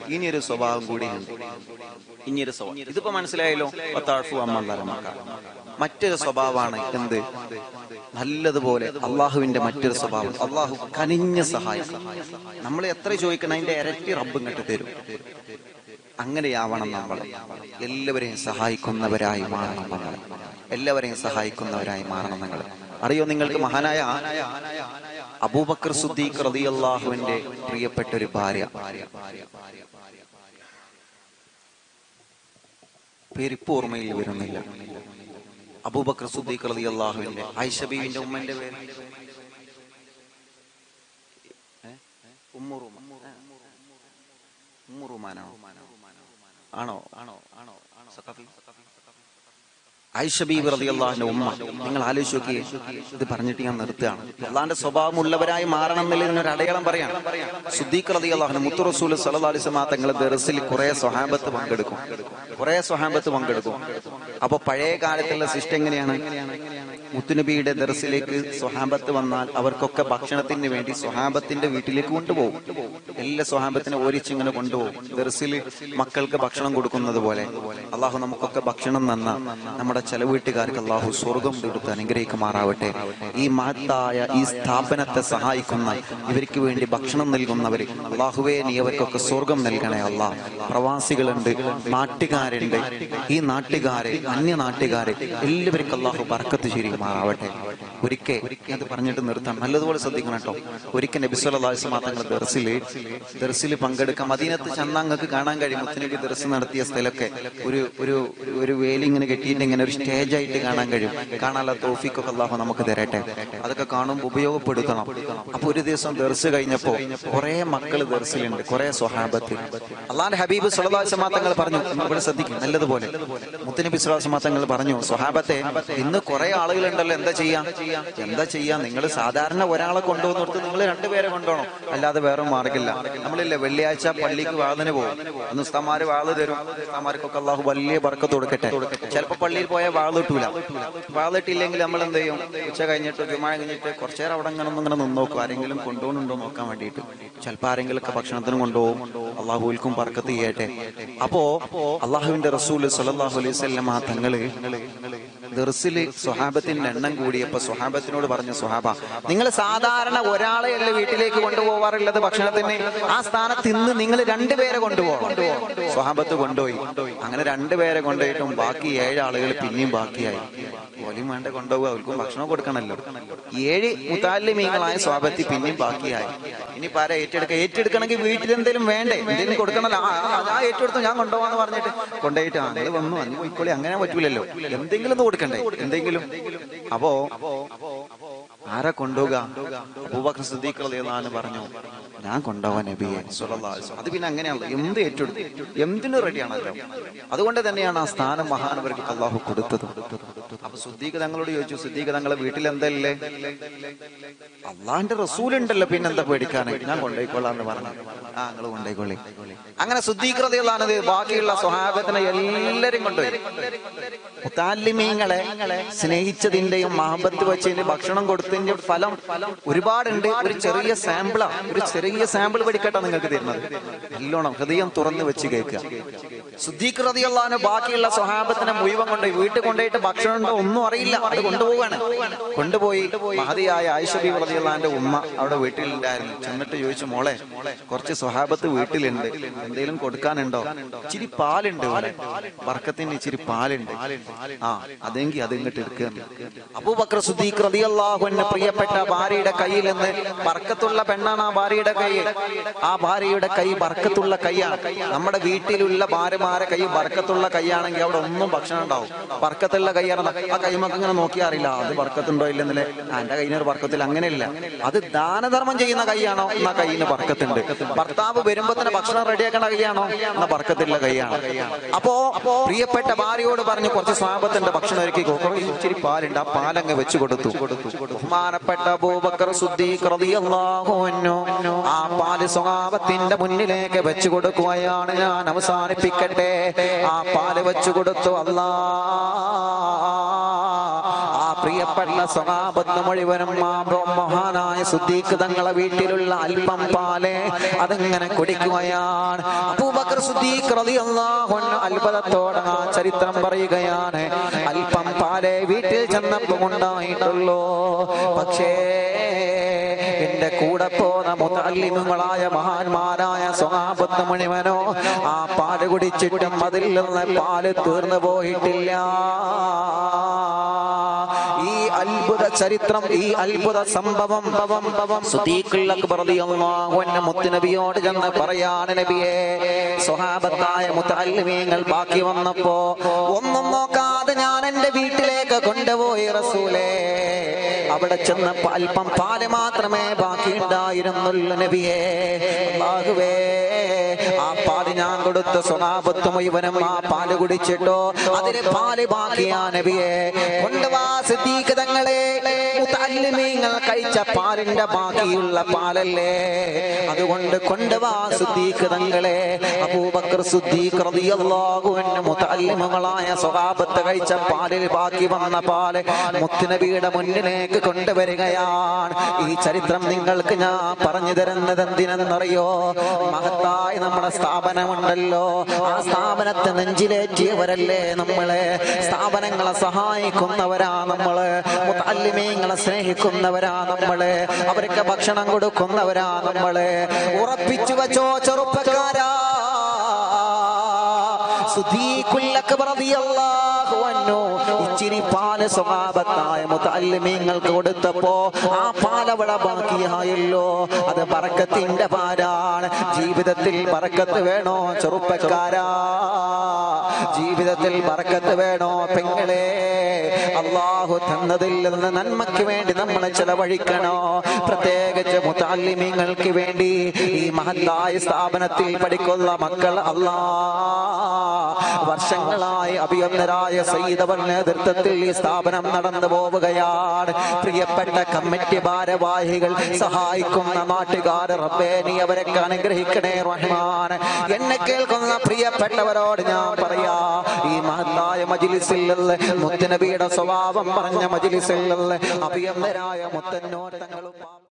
ഇനിയൊരു സ്വഭാവം കൂടിയുണ്ട് ഇനിയൊരു സ്വഭാവം ഇതിപ്പോ മനസ്സിലായല്ലോ ഒത്താഴ്ഫു അമ്മ മറ്റൊരു സ്വഭാവമാണ് എന്ത് നല്ലതുപോലെ അള്ളാഹുവിന്റെ മറ്റൊരു സ്വഭാവം അള്ളാഹു കനിഞ്ഞ സഹായം നമ്മൾ എത്ര ചോദിക്കണം അതിന്റെ ഇരട്ടി റബ്ബ് ഇങ്ങോട്ട് തരും അങ്ങനെയാവണം നമ്മൾ എല്ലാവരെയും സഹായിക്കുന്നവരായി മാറണം നമ്മൾ എല്ലാവരെയും സഹായിക്കുന്നവരായി മാറണം നിങ്ങൾ അറിയോ നിങ്ങൾക്ക് മഹാനായ അബൂബക്കർ സുദ്ദീഖ് റളിയല്ലാഹുവിന്റെ പ്രിയപ്പെട്ട ഒരു ഭാര്യ പേരിപ്പോ ഓർമ്മയിൽ വരുന്നില്ല അബൂബക്കർ സുദ്ദീഖ് റളിയല്ലാഹുവിന്റെ ആയിഷ ബീവിന്റെ ഉമ്മന്റെ പേര് ഏ? ഉമ്മു റുമ. ഉമ്മു റുമാനാണോ ആണോ ആണോ ആണോ ആണോ സഖാഫി ആയിഷ ബീബി റളിയല്ലാഹുവിന്റെ ഉമ്മ നിങ്ങൾ ആലോചിച്ച് നോക്കിയേ ഇത് പറഞ്ഞിട്ട് ഞാൻ നിർത്തുകയാണ് അള്ളാന്റെ സ്വഭാവമുള്ളവരായി മാറണം എന്നുള്ളതിന് ഒരു അടയാളം പറയാം സുദ്ദീഖ് റളിയല്ലാഹു മുത്തു റസൂൽ സല്ലല്ലാഹു അലൈഹി വസല്ലം തങ്ങൾ ദർസിൽ കുറെ സ്വഹാബത്ത് പങ്കെടുക്കും കുറെ സ്വഹാബത്ത് പങ്കെടുക്കും അപ്പൊ പഴയ കാലത്തുള്ള സിസ്റ്റം എങ്ങനെയാണ് മുത്തുനബിയുടെ ദർസിലേക്ക് സ്വഹാബത്ത് വന്നാൽ അവർക്കൊക്കെ ഭക്ഷണത്തിന് വേണ്ടി സ്വഹാബത്തിന്റെ വീട്ടിലേക്ക് കൊണ്ടുപോകും എല്ലാ സ്വഹാബത്തിനെ ഓരിച്ചിങ്ങനെ കൊണ്ടുപോകും ദർസിൽ മക്കൾക്ക് ഭക്ഷണം കൊടുക്കുന്നത് പോലെ അള്ളാഹു നമുക്കൊക്കെ ഭക്ഷണം നന്ന നമ്മുടെ ചെലവീട്ടുകാർക്ക് അള്ളാഹു സ്വർഗം കൊടുത്ത് അനുഗ്രഹിക്കുമാറാവട്ടെ ഈ മഹത്തായ ഈ സ്ഥാപനത്തെ സഹായിക്കുന്ന ഇവർക്ക് വേണ്ടി ഭക്ഷണം നൽകുന്നവര് അള്ളാഹുവേ നീ അവർക്കൊക്കെ സ്വർഗം നൽകണേ അല്ലാ പ്രവാസികളുണ്ട് നാട്ടുകാരുണ്ട് ഈ നാട്ടുകാരെ അന്യ നാട്ടുകാരെ എല്ലാവർക്കും അള്ളാഹു ബർക്കത്ത് ചെയ്യുമാറാവട്ടെ ഒരിക്കൽ അത് പറഞ്ഞിട്ട് നിർത്താം നല്ലതുപോലെ ശ്രദ്ധിക്കണം കേട്ടോ ഒരിക്കൽ നബിസ്വല്ലാസ് തങ്ങൾ ദർസില് ദർസിൽ പങ്കെടുക്കാം മദീനത്ത് ചെന്നങ്ങൾക്ക് കാണാൻ കഴിയും മുത്തനബി ദർസ് നടത്തിയ സ്ഥലമൊക്കെ ഒരു ഒരു ഒരു വേലി ഇങ്ങനെ കെട്ടിയിട്ട് ഇങ്ങനെ ഒരു സ്റ്റേജ് ആയിട്ട് കാണാൻ കഴിയും കാണാനുള്ള തോഫിക്കൊക്കെ അള്ളാഹു നമുക്ക് തരട്ടെ അതൊക്കെ കാണുമ്പോൾ ഉപയോഗപ്പെടുത്തണം അപ്പൊ ഒരു ദിവസം ദർസ് കഴിഞ്ഞപ്പോ കുറെ മക്കൾ ദർസിലുണ്ട് കുറെ സ്വഹാബത്ത് അള്ളാന്റെ ഹബീബ് സുലഭാസമാ തങ്ങൾ പറഞ്ഞു നിങ്ങൾ ഇവിടെ ശ്രദ്ധിക്കും നല്ലതുപോലെ മുത്തനബി സുലഭാസമാ തങ്ങൾ പറഞ്ഞു സ്വഹാബത്തെ ഇന്ന് കുറെ ആളുകളുണ്ടല്ലോ എന്താ ചെയ്യാം എന്താ ചെയ്യാം നിങ്ങൾ സാധാരണ ഒരാളെ കൊണ്ടുപോകുന്നിടത്ത് നിങ്ങൾ രണ്ടുപേരെ കൊണ്ടുപോകണം അല്ലാതെ വേറെ മാർഗില്ല നമ്മളില്ലേ വെള്ളിയാഴ്ച പള്ളിക്ക് വാതിന് പോകും അന്ന് ഉസ്താമാര് വാള് തരും ഉസ്താമാർക്കൊക്കെ അള്ളാഹു വലിയ ബർക്കത്ത് കൊടുക്കട്ടെ ചിലപ്പോ പള്ളിയിൽ പോയാൽ വാള് കിട്ടൂല വാള് കിട്ടിയില്ലെങ്കിൽ നമ്മൾ എന്ത് ചെയ്യും ഉച്ച കഴിഞ്ഞിട്ട് ജുമാ കഴിഞ്ഞിട്ട് കുറച്ചു നേരം അവിടെ ഇങ്ങനെ ഒന്ന് ഇങ്ങനെ നിന്ന് നോക്കും ആരെങ്കിലും കൊണ്ടുപോകുന്നുണ്ടോ നോക്കാൻ വേണ്ടിയിട്ട് ചിലപ്പോ ആരെങ്കിലും ഒക്കെ ഭക്ഷണത്തിന് കൊണ്ടുപോകും അള്ളാഹുൽക്കും ബർക്കത്ത് ചെയ്യട്ടെ അപ്പോ അള്ളാഹുവിന്റെ റസൂൽ സല്ലല്ലാഹു അലൈഹി വസല്ലം ആ തങ്ങള് ദർസില് സ്വഹാബത്തിന്റെ എണ്ണം കൂടിയപ്പോ സ്വഹാബത്തിനോട് പറഞ്ഞു സ്വഹാബ നിങ്ങൾ സാധാരണ ഒരാളെ അല്ലേ വീട്ടിലേക്ക് കൊണ്ടുപോവാറുള്ളത് ഭക്ഷണത്തിന് ആ സ്ഥാനത്ത് ഇന്ന് നിങ്ങൾ രണ്ടുപേരെ കൊണ്ടുപോകണം സ്വഹാബത്ത് കൊണ്ടുപോയി അങ്ങനെ രണ്ടുപേരെ കൊണ്ടുപോയിട്ടും ബാക്കി ഏഴ് ആളുകൾ പിന്നെയും ബാക്കിയായി പോലും വേണ്ട കൊണ്ടുപോകുക അവർക്കും ഭക്ഷണം കൊടുക്കണമല്ലോ ഏഴ് മുത്താലിമീങ്ങളായ സ്വാപത്തി പിന്നെയും ബാക്കിയായി ഇനി പാര ഏറ്റെടുക്കുക ഏറ്റെടുക്കണമെങ്കിൽ വീട്ടിൽ എന്തെങ്കിലും വേണ്ടേ എന്തെങ്കിലും കൊടുക്കണല്ലോ ആ, ആ, ആ ഏറ്റെടുത്തു ഞാൻ കൊണ്ടുപോകാന്ന് പറഞ്ഞിട്ട് കൊണ്ടുപോയിട്ട് ആ നിങ്ങൾ വന്നു അന്ന് പോയിക്കോളി അങ്ങനെ പറ്റൂലല്ലോ എന്തെങ്കിലും ഒന്ന് കൊടുക്കണ്ടേ എന്തെങ്കിലും അപ്പോ ആരാ കൊണ്ടുപോകുക അബൂബക്കർ സിദ്ദീഖ് റളിയല്ലാഹു അൻഹു പറഞ്ഞു ഞാൻ കൊണ്ടുപോകാൻ നബിയെ സ്വല്ലല്ലാഹു അലൈഹി വസല്ലം. അത് പിന്നെ അങ്ങനെയാണല്ലോ എന്ത് ഏറ്റെടുത്തു എന്തിനു റെഡിയാണല്ലോ അതുകൊണ്ട് തന്നെയാണ് ആ സ്ഥാനം മഹാനവർക്ക് അള്ളാഹു കൊടുത്തത് അപ്പൊ സുദ്ദീഖ് തങ്ങളോട് ചോദിച്ചു സുദ്ദീഖ് തങ്ങളെ വീട്ടിൽ എന്തല്ലേ അള്ളാന്റെ റസൂലുണ്ടല്ലോ പിന്നെന്താ പേടിക്കാന് ഞാൻ കൊണ്ടുപോയിക്കോളാന്ന് പറഞ്ഞു ആ നിങ്ങൾ കൊണ്ടുപോയിക്കോളി അങ്ങനെ സുദ്ദീഖ് റളിയല്ലാഹു ബാക്കിയുള്ള സ്വഹാബത്തിനെ എല്ലാരും കൊണ്ടുപോയി മുത്താലിമീങ്ങളെ സ്നേഹിച്ചതിന്റെയും മഹബത്ത് വെച്ചതിന്റെ ഭക്ഷണം കൊടുത്തതിന്റെ ഫലം ഒരുപാടുണ്ട് ഒരു ചെറിയ സാമ്പിളാ ഒരു ചെറിയ സാമ്പിൾ പഠിക്കട്ടെ നിങ്ങൾക്ക് തരുന്നത് നല്ലോണം ഹൃദയം തുറന്നു വെച്ച് കേൾക്കുക സുദ്ദീഖ് റതിയുള്ളഹാന് ബാക്കിയുള്ള സ്വഹാബത്തിനെ മുഴുവൻ കൊണ്ടുപോയി വീട്ടിൽ കൊണ്ടുപോയിട്ട് ഭക്ഷണം ഉണ്ടോ ഒന്നും അറിയില്ല അത് കൊണ്ടുപോവാണ് കൊണ്ടുപോയി മഹതിയായ ആയിഷബി റതിയുള്ളഹാന്റെ ഉമ്മ അവിടെ വീട്ടിലുണ്ടായിരുന്നു ചെന്നിട്ട് ചോദിച്ചു മോളെ കുറച്ച് സ്വഹാബത്ത് വീട്ടിലുണ്ട് എന്തെങ്കിലും കൊടുക്കാനുണ്ടോ ഇച്ചിരി പാലുണ്ട് ഇവിടെ വർക്കത്തിന് ഇച്ചിരി പാലുണ്ട് ആ അതെങ്കിൽ അത് ഇങ്ങോട്ട് എടുക്കുക അബൂബക്കർ സുദ്ദീഖ് റളിയല്ലാഹു അൻഹു പ്രിയപ്പെട്ട ഭാര്യയുടെ കയ്യിൽ നിന്ന് ബർക്കത്തുള്ള പെണ്ണാണ് ആ ഭാര്യയുടെ കൈ ആ ഭാര്യയുടെ കൈ ബർക്കത്തുള്ള കൈയാണ് നമ്മുടെ വീട്ടിലുള്ള ഭാര്യമാരെ കൈ ബർക്കത്തുള്ള കൈയാണെങ്കിൽ അവിടെ ഒന്നും ഭക്ഷണം ഉണ്ടാവും ബർക്കത്തുള്ള കൈയാണ് ആ കൈമൊക്കെ ഇങ്ങനെ നോക്കിയാറില്ല അത് ബർക്കത്തുണ്ടോ ഇല്ലെന്നില്ലേ ആ, എന്റെ കൈയിനൊരു ബർക്കത്തിൽ അങ്ങനെയില്ല അത് ദാനധർമ്മം ചെയ്യുന്ന കൈയാണോ എന്നാ കൈയിന് ബർക്കത്തുണ്ട് ഭർത്താവ് വരുമ്പോ തന്നെ ഭക്ഷണം റെഡിയാക്കണ കൈയാണോ എന്നാ ബർക്കത്തുള്ള കൈയാണ് അപ്പോ പ്രിയപ്പെട്ട ഭാര്യയോട് പറഞ്ഞു കുറച്ച് സ്വാപത്തിന്റെ ഭക്ഷണം ഒരുക്കി കുറേ ഇച്ചിരി പാലുണ്ട് ആ പാലങ്ങ് വെച്ചു കൊടുത്തു ബഹുമാനപ്പെട്ട അബൂബക്കർ സുദ്ദീഖ് റളിയല്ലാഹു അൻഹു ആ പാല് സ്വഭാവത്തിന്റെ മുന്നിലേക്ക് വെച്ചു കൊടുക്കുകയാണ് ഞാൻ അവസാനിപ്പിക്കട്ടെ ആ പാല് വെച്ചു കൊടുത്തു അല്ലാ ആ പ്രിയപ്പെട്ട സ്വഭാവത്ത് മുഴുവനും ആ മഹാനായ സുദ്ദീഖ് തങ്ങളെ വീട്ടിലുള്ള അല്പം പാല് അതിങ്ങനെ കുടിക്കുകയാണ് അബൂബക്കർ സിദ്ദീഖ് റളിയല്ലാഹു അൻഹു അത്ഭുതത്തോടെ ആ ചരിത്രം പറയുകയാണ് അല്പം പാലേ വീട്ടിൽ ചെന്നപ്പോൾ ഉണ്ടായിട്ടുള്ളൂ പക്ഷേ എന്റെ കൂടെ പോന്ന മുതല്ലിമുകളായ മഹാന്മാരായ സ്വഹാബത്ത് മുഴുവനോ ആ പാല് കുടിച്ചിട്ടും അതിൽ നിന്ന് പാല് തീർന്നു പോയിട്ടില്ല ഈ അത്ഭുത ചരിത്രം ഈ അത്ഭുത സംഭവം സുദീഖുൽ അക്ബർ റളിയല്ലാഹു അൻഹു മുത്തുനബിയോട് ചെന്ന് പറയാണ് നബിയെ സ്വഹാബത്തായ മുത്തല്ലിമീങ്ങൾ ബാക്കി വന്നപ്പോ ഒന്നും നോക്കാതെ ഞാൻ എന്റെ വീട്ടിലേക്ക് കൊണ്ടുപോയി റസൂലേ അവിടെ ചെന്നപ്പോ അല്പം പാല് മാത്രമേ ബാക്കി ഉണ്ടായിരുന്നുള്ളൂ നബിയേ അല്ലാഹുവേ ആ പാല് ഞാൻ കൊടുത്ത സ്വഭാവത്ത് മുഴുവനും ആ പാല് കുടിച്ചിട്ടോ അതിന് പാല് ബാക്കിയാ നബിയെ കൊണ്ടുവാ സിദ്ദീഖ് തങ്ങളെ മുത്തല്ലിമീങ്ങൾ കഴിച്ച പാലിന്റെ ബാക്കിയുള്ള പാലല്ലേ അതുകൊണ്ട് കൊണ്ടുവാ സിദ്ദീഖ് തങ്ങളെ അബൂബക്കർ സിദ്ദീഖ് റളിയല്ലാഹു അൻഹു മുത്തല്ലിമുകളായ സ്വഹാബത്ത് കഴിച്ച പാലിൽ ബാക്കി വന്ന പാല് മുത്തുനബിയുടെ മുന്നിലേക്ക് കൊണ്ടുവരികയാണ് ഈ ചരിത്രം നിങ്ങൾക്ക് ഞാൻ പറഞ്ഞു തരുന്നത് എന്തിനെന്നറിയോ മഹത്തായ നമ്മുടെ സ്ഥാപനമുണ്ടല്ലോ ആ സ്ഥാപനത്തെ നെഞ്ചിലേറ്റിയവരല്ലേ നമ്മള് സ്ഥാപനങ്ങളെ സഹായിക്കുന്നവരാ നമ്മള് മുത്തല്ലിമീങ്ങളെ സ്നേഹിക്കുന്നവരാ നമ്മള് അവർക്ക് ഭക്ഷണം കൊടുക്കുന്നവരാ നമ്മള് ഉറപ്പിച്ചു വെച്ചോ ചെറുപ്പക്കാരാ സുദീഖുൽ അക്ബർ റളിയല്ലാഹു അൻഹു ഇച്ചിരി പാല് സ്വഭാവത്തായ മുത്തല്ലിമീങ്ങൾക്ക് കൊടുത്തപ്പോ ആ പാലവിടെ ബാക്കിയായല്ലോ അത് ബറക്കത്തിന്റെ പാരാണ് ജീവിതത്തിൽ ബറക്കത്ത് വേണോ ചെറുപ്പക്കാരാ ജീവിതത്തിൽ ബറക്കത്ത് വേണോ പെങ്ങളെ അള്ളാഹു തന്നതിൽ നിന്ന് നന്മയ്ക്ക് വേണ്ടി നമ്മൾ ചെലവഴിക്കണോ പ്രത്യേകിച്ച് മുത്താലിമ്യങ്ങൾക്ക് വേണ്ടി ഈ മഹത്തായ സ്ഥാപനത്തിൽ പഠിക്കുന്ന മക്കൾ അല്ലാ വർഷങ്ങളായി അഭിയന്നരായ സയ്യിദവർ നേതൃത്വത്തിൽ ഈ സ്ഥാപനം നടന്നു പോവുകയാണ് പ്രിയപ്പെട്ട കമ്മിറ്റി ഭാരവാഹികൾ സഹായിക്കുന്ന നാട്ടുകാർ റബ്ബേ നീ അവരൊക്കെ അനുഗ്രഹിക്കണേ റഹ്മാൻ എന്നെ കേൾക്കുന്ന പ്രിയപ്പെട്ടവരോട് ഞാൻ പറയാ ഈ മഹത്തായ മജിലിസിൽ മുത്തനബിയുടെ സ്വഭാവം പറഞ്ഞ മജിലിസിൽ അഭിയന്നരായ മുത്തന്നോട്ടങ്ങളും